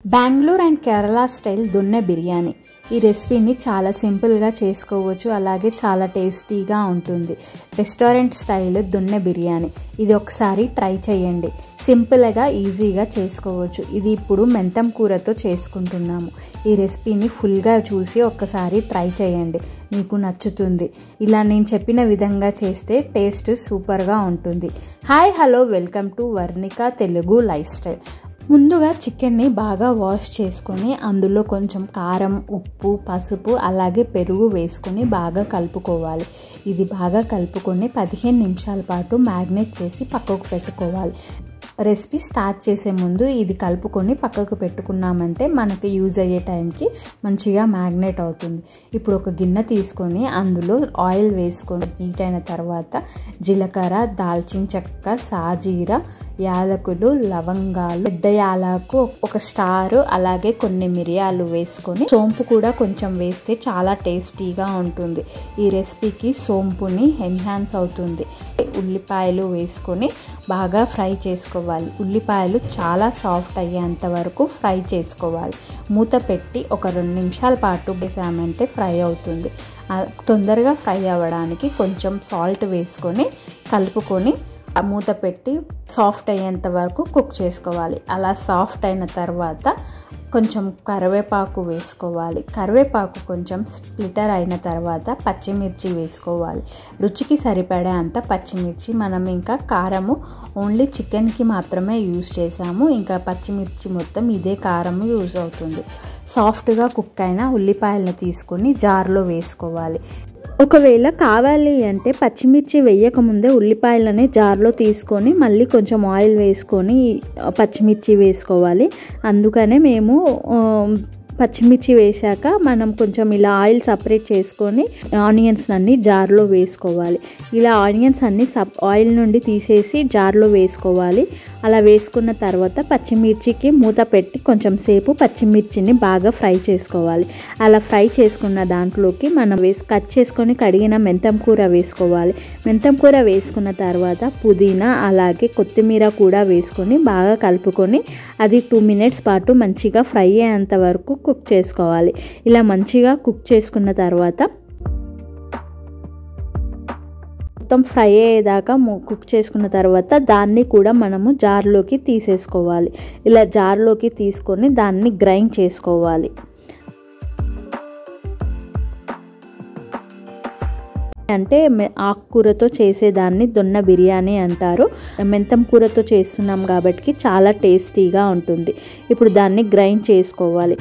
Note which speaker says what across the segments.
Speaker 1: Bengaluru and Kerala style donne biryani ఈ రెసిపీని చాలా సింపుల్గా చేసుకోవచ్చు అలాగే చాలా టేస్టీగా ఉంటుంది రెస్టారెంట్ స్టైల్ దొన్నె బిర్యానీ ఇది ఒకసారి ట్రై చేయండి సింపుల్గా ఈజీగా చేసుకోవచ్చు ఇది ఇప్పుడు మెంతం కూరతో చేసుకుంటున్నాము ఈ రెసిపీని ఫుల్గా చూసి ఒక్కసారి ట్రై చేయండి మీకు నచ్చుతుంది ఇలా నేను చెప్పిన విధంగా చేస్తే టేస్ట్ సూపర్గా ఉంటుంది hi hello welcome to Varnika Telugu lifestyle ముందుగా చికెన్ని బాగా వాష్ చేసుకొని అందులో కొంచెం కారం ఉప్పు పసుపు అలాగే పెరుగు వేసుకొని బాగా కలుపుకోవాలి ఇది బాగా కలుపుకొని పదిహేను నిమిషాల పాటు మ్యాగ్నేట్ చేసి పక్కకు పెట్టుకోవాలి రెసిపీ స్టార్ట్ చేసే ముందు ఇది కలుపుకొని పక్కకు పెట్టుకున్నామంటే మనకి యూజ్ అయ్యే టైంకి మంచిగా మ్యాగ్నేట్ అవుతుంది ఇప్పుడు ఒక గిన్నె తీసుకొని అందులో ఆయిల్ వేసుకొని హీట్ అయిన తర్వాత జీలకర్ర దాల్చిన చెక్క సాజీర యాలకులు లవంగాలు పెద్ద యాలకు ఒక స్టారు అలాగే కొన్ని మిరియాలు వేసుకొని సోంపు కూడా కొంచెం వేస్తే చాలా టేస్టీగా ఉంటుంది ఈ రెసిపీకి సోంపుని ఎన్హాన్స్ అవుతుంది ఉల్లిపాయలు వేసుకొని బాగా ఫ్రై చేసుకోవాలి ఉల్లిపాయలు చాలా సాఫ్ట్ అయ్యేంత వరకు ఫ్రై చేసుకోవాలి మూత పెట్టి ఒక రెండు నిమిషాల పాటు వేసామంటే ఫ్రై అవుతుంది తొందరగా ఫ్రై అవ్వడానికి కొంచెం సాల్ట్ వేసుకొని కలుపుకొని మూత పెట్టి సాఫ్ట్ అయ్యేంత వరకు కుక్ చేసుకోవాలి అలా సాఫ్ట్ అయిన తర్వాత కొంచెం కరివేపాకు వేసుకోవాలి కరివేపాకు కొంచెం స్ప్లిటర్ అయిన తర్వాత పచ్చిమిర్చి వేసుకోవాలి రుచికి సరిపడే అంత పచ్చిమిర్చి మనం ఇంకా కారము ఓన్లీ చికెన్కి మాత్రమే యూజ్ చేసాము ఇంకా పచ్చిమిర్చి మొత్తం ఇదే కారము యూజ్ అవుతుంది సాఫ్ట్గా కుక్ అయిన ఉల్లిపాయలను తీసుకొని జార్లో వేసుకోవాలి ఒకవేళ కావాలి అంటే పచ్చిమిర్చి వేయకముందే ఉల్లిపాయలని జార్లో తీసుకొని మళ్ళీ కొంచెం ఆయిల్ వేసుకొని పచ్చిమిర్చి వేసుకోవాలి అందుకనే మేము పచ్చిమిర్చి వేశాక మనం కొంచెం ఇలా ఆయిల్ సపరేట్ చేసుకొని ఆనియన్స్ అన్ని జార్లో వేసుకోవాలి ఇలా ఆనియన్స్ అన్ని సప్ ఆయిల్ నుండి తీసేసి జార్లో వేసుకోవాలి అలా వేసుకున్న తర్వాత పచ్చిమిర్చికి మూత పెట్టి కొంచెం సేపు పచ్చిమిర్చిని బాగా ఫ్రై చేసుకోవాలి అలా ఫ్రై చేసుకున్న దాంట్లోకి మనం వేసి కట్ చేసుకొని కడిగిన మెంతం కూర వేసుకోవాలి మెంతం కూర వేసుకున్న తర్వాత పుదీనా అలాగే కొత్తిమీర కూడా వేసుకొని బాగా కలుపుకొని అది టూ మినిట్స్ పాటు మంచిగా ఫ్రై అయ్యేంత వరకు కుక్ చేసుకోవాలి ఇలా మంచిగా కుక్ చేసుకున్న తర్వాత మొత్తం ఫ్రై అయ్యేదాకా కుక్ చేసుకున్న తర్వాత దాన్ని కూడా మనము జార్లోకి తీసేసుకోవాలి ఇలా జార్లోకి తీసుకొని దాన్ని గ్రైండ్ చేసుకోవాలి అంటే ఆకుకూరతో చేసేదాన్ని దొన్న బిర్యానీ అంటారు మెంతం కూరతో చేస్తున్నాం కాబట్టి చాలా టేస్టీగా ఉంటుంది ఇప్పుడు దాన్ని గ్రైండ్ చేసుకోవాలి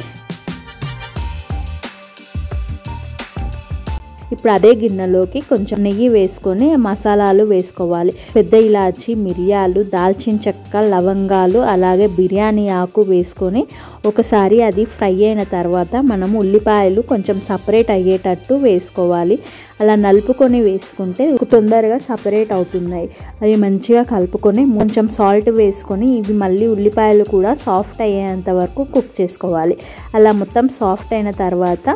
Speaker 1: ఇప్పుడు అదే గిన్నెలోకి కొంచెం నెయ్యి వేసుకొని మసాలాలు వేసుకోవాలి పెద్ద ఇలాచి మిరియాలు దాల్చిన చెక్క లవంగాలు అలాగే బిర్యానీ ఆకు వేసుకొని ఒకసారి అది ఫ్రై అయిన తర్వాత మనం ఉల్లిపాయలు కొంచెం సపరేట్ అయ్యేటట్టు వేసుకోవాలి అలా నలుపుకొని వేసుకుంటే తొందరగా సపరేట్ అవుతున్నాయి అవి మంచిగా కలుపుకొని కొంచెం సాల్ట్ వేసుకొని ఇవి మళ్ళీ ఉల్లిపాయలు కూడా సాఫ్ట్ అయ్యేంత వరకు కుక్ చేసుకోవాలి అలా మొత్తం సాఫ్ట్ అయిన తర్వాత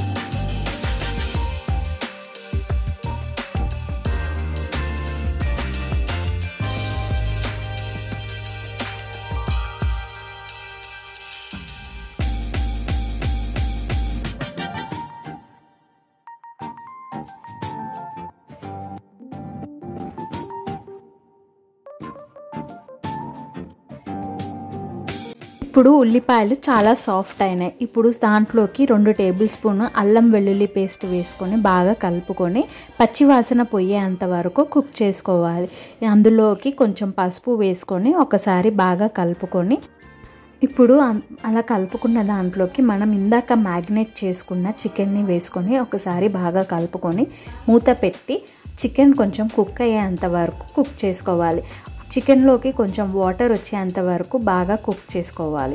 Speaker 1: ఇప్పుడు ఉల్లిపాయలు చాలా సాఫ్ట్ అయినాయి ఇప్పుడు దాంట్లోకి రెండు టేబుల్ స్పూన్ అల్లం వెల్లుల్లి పేస్ట్ వేసుకొని బాగా కలుపుకొని పచ్చివాసన పోయేంత వరకు కుక్ చేసుకోవాలి అందులోకి కొంచెం పసుపు వేసుకొని ఒకసారి బాగా కలుపుకొని ఇప్పుడు అలా కలుపుకున్న దాంట్లోకి మనం ఇందాక మ్యాగ్నేట్ చేసుకున్న చికెన్ని వేసుకొని ఒకసారి బాగా కలుపుకొని మూత పెట్టి చికెన్ కొంచెం కుక్ అయ్యేంత వరకు కుక్ చేసుకోవాలి చికెన్లోకి కొంచెం వాటర్ వచ్చేంత వరకు బాగా కుక్ చేసుకోవాలి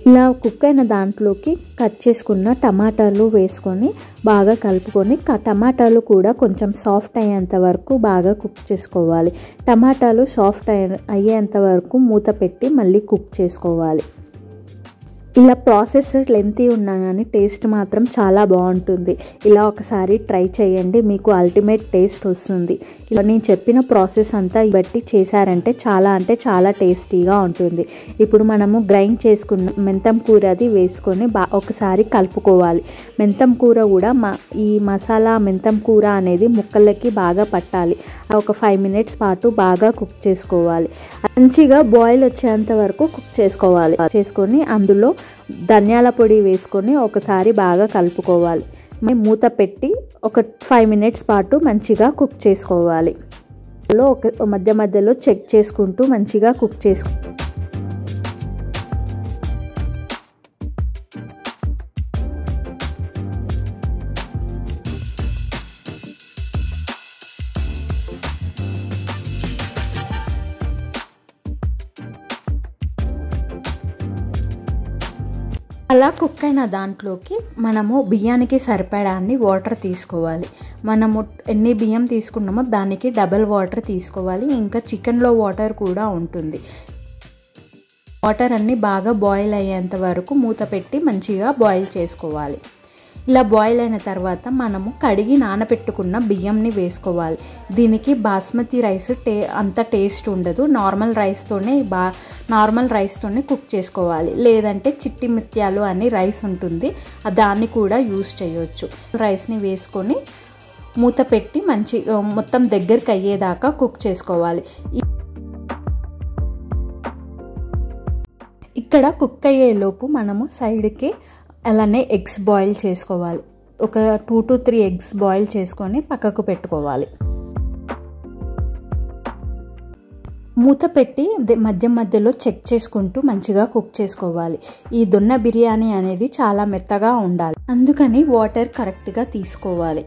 Speaker 1: ఇలా కుక్ అయిన దాంట్లోకి కట్ చేసుకున్న టమాటాలు వేసుకొని బాగా కలుపుకొని టమాటాలు కూడా కొంచెం సాఫ్ట్ అయ్యేంత వరకు బాగా కుక్ చేసుకోవాలి టమాటాలు సాఫ్ట్ అయ్యేంత వరకు మూత పెట్టి మళ్ళీ కుక్ చేసుకోవాలి ఇలా ప్రాసెస్ లెంతీ ఉన్నా కానీ టేస్ట్ మాత్రం చాలా బాగుంటుంది ఇలా ఒకసారి ట్రై చేయండి మీకు అల్టిమేట్ టేస్ట్ వస్తుంది ఇలా నేను చెప్పిన ప్రాసెస్ అంతా బట్టి చేశారంటే చాలా అంటే చాలా టేస్టీగా ఉంటుంది ఇప్పుడు మనము గ్రైండ్ చేసుకున్న మెంతం కూర అది వేసుకొని బా ఒకసారి కలుపుకోవాలి మెంతం కూర కూడా మా ఈ మసాలా మెంతం కూర అనేది ముక్కలకి బాగా పట్టాలి ఒక ఫైవ్ మినిట్స్ పాటు బాగా కుక్ చేసుకోవాలి మంచిగా బాయిల్ వచ్చేంత వరకు కుక్ చేసుకోవాలి చేసుకొని అందులో ధనియాల పొడి వేసుకొని ఒకసారి బాగా కలుపుకోవాలి మూత పెట్టి ఒక ఫైవ్ మినిట్స్ పాటు మంచిగా కుక్ చేసుకోవాలి ఒక మధ్య మధ్యలో చెక్ చేసుకుంటూ మంచిగా కుక్ చేసుకో అలా కుక్ అయిన దాంట్లోకి మనము బియ్యానికి సరిపడాన్ని వాటర్ తీసుకోవాలి మనము ఎన్ని బియ్యం తీసుకున్నామో దానికి డబల్ వాటర్ తీసుకోవాలి ఇంకా చికెన్లో వాటర్ కూడా ఉంటుంది వాటర్ అన్నీ బాగా బాయిల్ అయ్యేంత వరకు మూత పెట్టి మంచిగా బాయిల్ చేసుకోవాలి ఇలా బాయిల్ అయిన తర్వాత మనము కడిగి నానబెట్టుకున్న బియ్యంని వేసుకోవాలి దీనికి బాస్మతి రైస్ టే అంత టేస్ట్ ఉండదు నార్మల్ రైస్తోనే బా నార్మల్ రైస్తోనే కుక్ చేసుకోవాలి లేదంటే చిట్టి మిత్యాలు అని రైస్ ఉంటుంది దాన్ని కూడా యూస్ చేయొచ్చు రైస్ని వేసుకొని మూత పెట్టి మంచి మొత్తం దగ్గరికి అయ్యేదాకా కుక్ చేసుకోవాలి ఇక్కడ కుక్ అయ్యేలోపు మనము సైడ్కి అలానే ఎగ్స్ బాయిల్ చేసుకోవాలి ఒక two to three eggs boil చేసుకొని పక్కకు పెట్టుకోవాలి మూత పెట్టి మధ్య మధ్యలో చెక్ చేసుకుంటూ మంచిగా కుక్ చేసుకోవాలి ఈ దొన్న బిర్యానీ అనేది చాలా మెత్తగా ఉండాలి అందుకని వాటర్ కరెక్ట్గా తీసుకోవాలి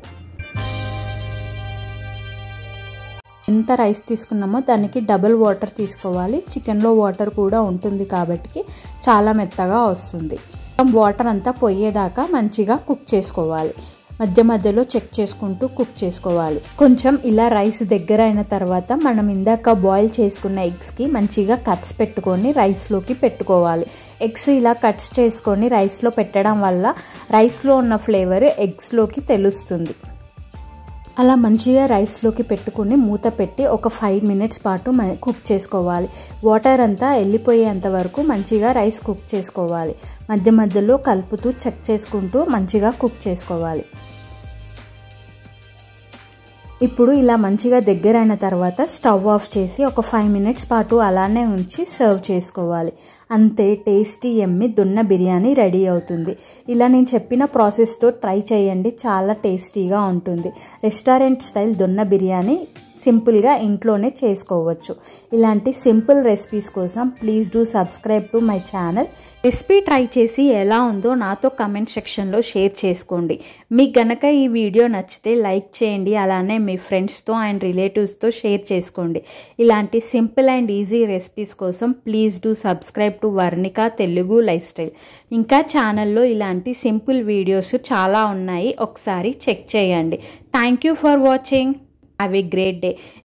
Speaker 1: ఎంత రైస్ తీసుకున్నామో దానికి డబుల్ వాటర్ తీసుకోవాలి చికెన్లో వాటర్ కూడా ఉంటుంది కాబట్టి చాలా మెత్తగా వస్తుంది వాటర్ అంతా పోయేదాకా మంచిగా కుక్ చేసుకోవాలి మధ్య మధ్యలో చెక్ చేసుకుంటూ కుక్ చేసుకోవాలి కొంచెం ఇలా రైస్ దగ్గర అయిన తర్వాత మనం ఇందాక బాయిల్ చేసుకున్న ఎగ్స్కి మంచిగా కట్స్ పెట్టుకొని రైస్లోకి పెట్టుకోవాలి ఎగ్స్ ఇలా కట్స్ చేసుకొని రైస్లో పెట్టడం వల్ల రైస్లో ఉన్న ఫ్లేవర్ ఎగ్స్లోకి తెలుస్తుంది అలా మంచిగా రైస్లోకి పెట్టుకుని మూత పెట్టి ఒక ఫైవ్ మినిట్స్ పాటు కుక్ చేసుకోవాలి వాటర్ అంతా వెళ్ళిపోయేంత వరకు మంచిగా రైస్ కుక్ చేసుకోవాలి మధ్య మధ్యలో కలుపుతూ చెక్ చేసుకుంటూ మంచిగా కుక్ చేసుకోవాలి ఇప్పుడు ఇలా మంచిగా దగ్గరైన తర్వాత స్టవ్ ఆఫ్ చేసి ఒక ఫైవ్ మినిట్స్ పాటు అలానే ఉంచి సర్వ్ చేసుకోవాలి అంతే టేస్టీ ఎమ్మి దున్న బిర్యానీ రెడీ అవుతుంది ఇలా నేను చెప్పిన ప్రాసెస్తో ట్రై చేయండి చాలా టేస్టీగా ఉంటుంది రెస్టారెంట్ స్టైల్ దున్న బిర్యానీ సింపుల్గా ఇంట్లోనే చేసుకోవచ్చు ఇలాంటి సింపుల్ రెసిపీస్ కోసం please do subscribe to my channel recipe try చేసి ఎలా ఉందో నాతో కమెంట్ సెక్షన్లో షేర్ చేసుకోండి మీకు గనక ఈ వీడియో నచ్చితే లైక్ చేయండి అలానే మీ ఫ్రెండ్స్తో అండ్ రిలేటివ్స్తో షేర్ చేసుకోండి ఇలాంటి సింపుల్ అండ్ ఈజీ రెసిపీస్ కోసం please do subscribe to Varnika Telugu lifestyle ఇంకా ఛానల్లో ఇలాంటి సింపుల్ వీడియోస్ చాలా ఉన్నాయి ఒకసారి చెక్ చేయండి thank you for watching have a great day